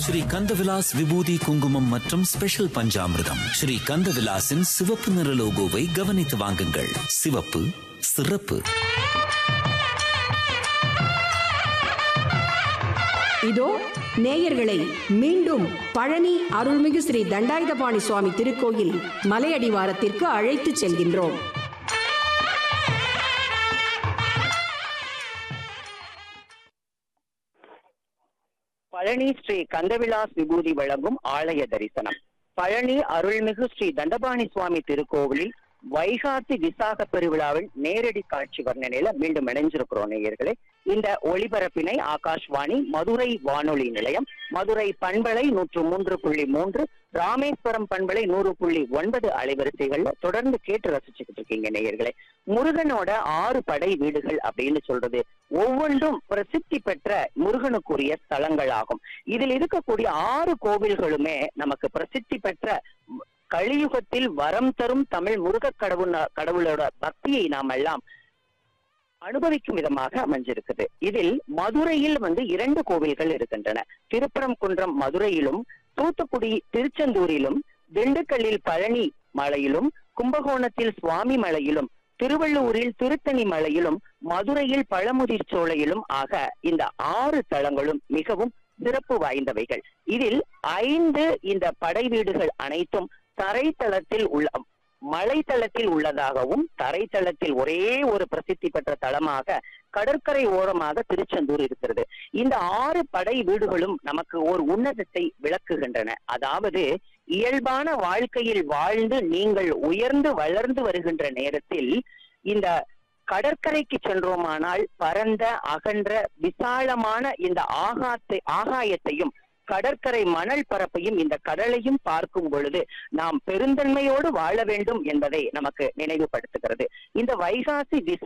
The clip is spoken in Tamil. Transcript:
ஸ்ரீ கந்தவிலாஸ் விபூதி குங்குமம் மற்றும் ஸ்பெஷல் பஞ்சாமிர்தம் ஸ்ரீ கந்தவிலாசின் சிவப்பு நிற லோகோவை கவனித்து வாங்குங்கள் சிவப்பு சிறப்பு இதோ நேயர்களை மீண்டும் பழனி அருள்மிகு ஸ்ரீ தண்டாயுதபாணி சுவாமி திருக்கோயில் மலையடிவாரத்திற்கு அழைத்துச் செல்கின்றோம் பழனி ஸ்ரீ கந்தவிலாஸ் விபூதி வழங்கும் ஆலய தரிசனம் பழனி அருள்மிகு ஸ்ரீ தண்டபாணி சுவாமி திருக்கோவிலில் வைகாசி விசாக பெருவிழாவில் நேரடி காட்சி வர்ணனையில மீண்டும் இணைஞ்சிருக்கிறோம் நேயர்களே இந்த ஒளிபரப்பினை ஆகாஷ்வாணி மதுரை வானொலி நிலையம் மதுரை பண்பலை நூற்று மூன்று புள்ளி மூன்று ராமேஸ்வரம் பண்பலை நூறு புள்ளி ஒன்பது அலைவரிசைகள்ல தொடர்ந்து கேட்டு ரசிச்சுக்கிட்டு இருக்கீங்க நேயர்களே முருகனோட ஆறு படை வீடுகள் அப்படின்னு சொல்றது ஒவ்வொன்றும் பிரசித்தி பெற்ற முருகனுக்குரிய ஸ்தலங்கள் ஆகும் இதில் இருக்கக்கூடிய ஆறு கோவில்களுமே நமக்கு பிரசித்தி பெற்ற கலியுகத்தில் வரம் தரும் தமிழ் முருக கடவுள் கடவுளோட பக்தியை நாம் எல்லாம் அனுபவிக்கும் விதமாக அமைஞ்சிருக்குது இதில் மதுரையில் வந்து இரண்டு கோவில்கள் இருக்கின்றன திருப்பரங்குன்றம் மதுரையிலும் தூத்துக்குடி திருச்செந்தூரிலும் திண்டுக்கல்லில் பழனி மலையிலும் கும்பகோணத்தில் சுவாமி மலையிலும் திருவள்ளூரில் திருத்தணி மலையிலும் மதுரையில் பழமுதிர் சோலையிலும் ஆக இந்த ஆறு தலங்களும் மிகவும் சிறப்பு வாய்ந்தவைகள் இதில் ஐந்து இந்த படை வீடுகள் அனைத்தும் தரைத்தளத்தில் உள்ள மலைத்தளத்தில் உள்ளதாகவும் தரைத்தளத்தில் ஒரே ஒரு பிரசித்தி பெற்ற தலமாக கடற்கரை ஓரமாக திருச்செந்தூர் இருக்கிறது இந்த ஆறு படை வீடுகளும் நமக்கு ஒரு உன்னதத்தை விளக்குகின்றன அதாவது இயல்பான வாழ்க்கையில் வாழ்ந்து நீங்கள் உயர்ந்து வளர்ந்து வருகின்ற நேரத்தில் இந்த கடற்கரைக்கு சென்றோமானால் பரந்த அகன்ற விசாலமான இந்த ஆகாத்தை ஆகாயத்தையும் கடற்கரை மணல் பரப்பையும் இந்த கடலையும் பார்க்கும் பொழுது நாம் பெருந்தன்மையோடு வாழ வேண்டும் என்பதை நமக்கு நினைவுபடுத்துகிறது இந்த வைகாசி